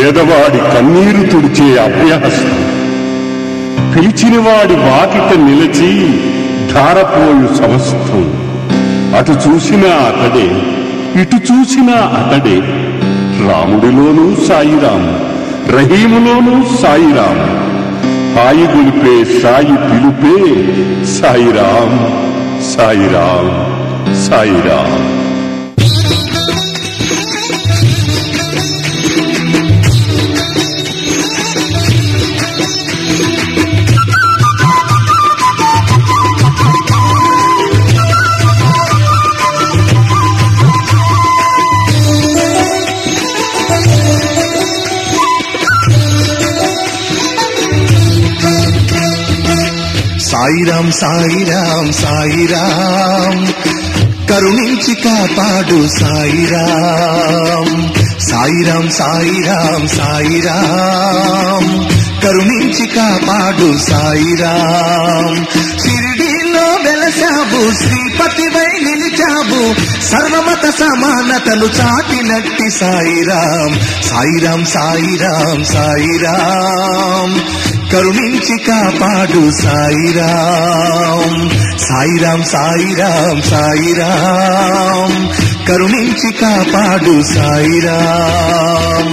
పేదవాడి కన్నీరు తుడిచే అభ్యహస్తం పిలిచిన వాడి వాకిట నిలిచి ధారపోయు సమస్తం అటు చూసినా అతడే ఇటు చూసినా అతడే రాముడిలోనూ సాయిరాం రహీములోనూ సాయిరాం హాయి గొలిపే సాయి పిలుపే సాయిరాం సాయిరాం సాయిరాం సాయిరాం సాయిరాం సాయిరాం కరుణించి కాపాడు సాయిరాం సాయిరాం సాయిరాం సాయిరాం కరుణించి కాపాడు సాయిరాం షిరిడీలో వెలసావు శ్రీపతివై నిలిచావు సర్వమత సమానతను చాటినట్టి సాయిరాం సాయిరాం సాయిరాం సాయిరాం కరుణించి కాపాడు సాయిరాం సాయిరాం సాయిరాం సాయిరాం కరుణించి కాపాడు సాయిరాం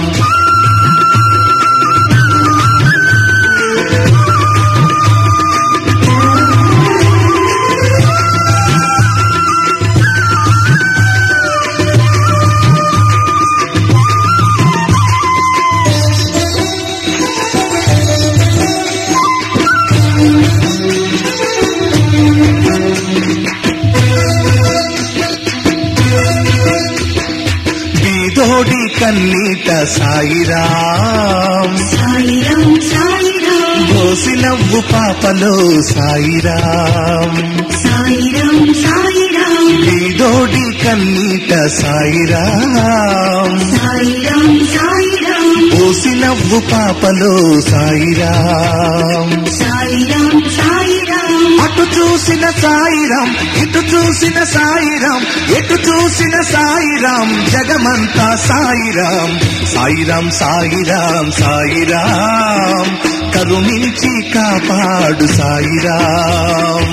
బీదోడి కన్నీట సాయిరాం సాయిరాం సాయిరాం బోసి నవ్వు పాపలో సాయిరాం సాయిరాం సాయిరాం బీదోడి కన్నీట సాయిరాం సాయిరాం సాయిరాం బోసి నవ్వు పాపలో సాయిరాం సాయిరాం సాయిరాం అటు చూసిన సాయిరాం ఇటు చూసిన సాయిరాం ఎటు చూసిన సాయిరాం జగమంతా సాయిరాం సాయిరాం సాయిరాం సాయిరాం కరుణించి కాపాడు సాయిరాం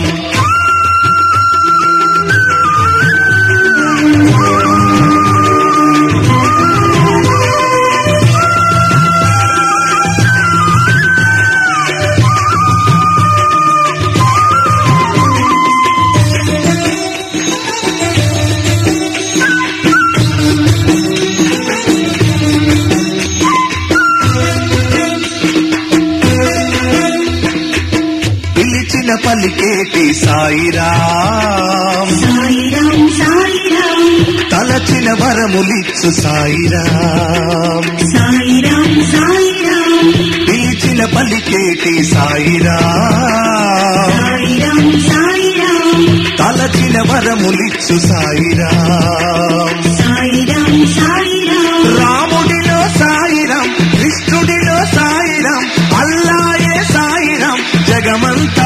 పిలిచిన పలికేటి సాయిరాం సాయిరాం సాయిరాం తలచిన వరములిచ్చు సాయిరాం సాయిరాం సాయిరాం పిలిచిన పలికేటి సాయిరాం సాయిరాం సాయిరాం తలచిన వరములిచ్చు సాయిరాం సాయిరాం సాయిరాం రాముడిలో సాయిరాం కృష్ణుడిలో సాయిరాం అల్లాయే సాయిరాం జగమంతా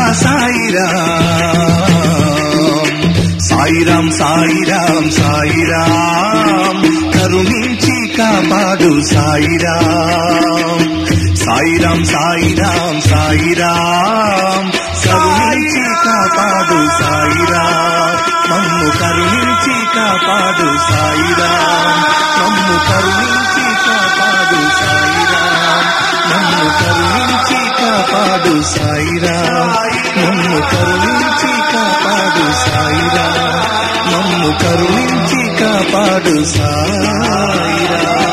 సాయిరాం సాయిరాం సాయిరాం సాయిరాం కరుణించి కాపాడు సాయిరాం సాయిరాం సాయిరాం సాయిరాం కరుణించి కాపాడు సాయిరాం మమ్ము కరుణించి కాపాడు సాయిరాం మమ్ము కరుణించి కాపాడు సాయిరాం మమ్ము కరుణించి కాపాడు సాయిరాం మమ్ము కరుణించి కాపాడు సాయిరాం మమ్ము కరుణించి కాపాడు సాయిరాం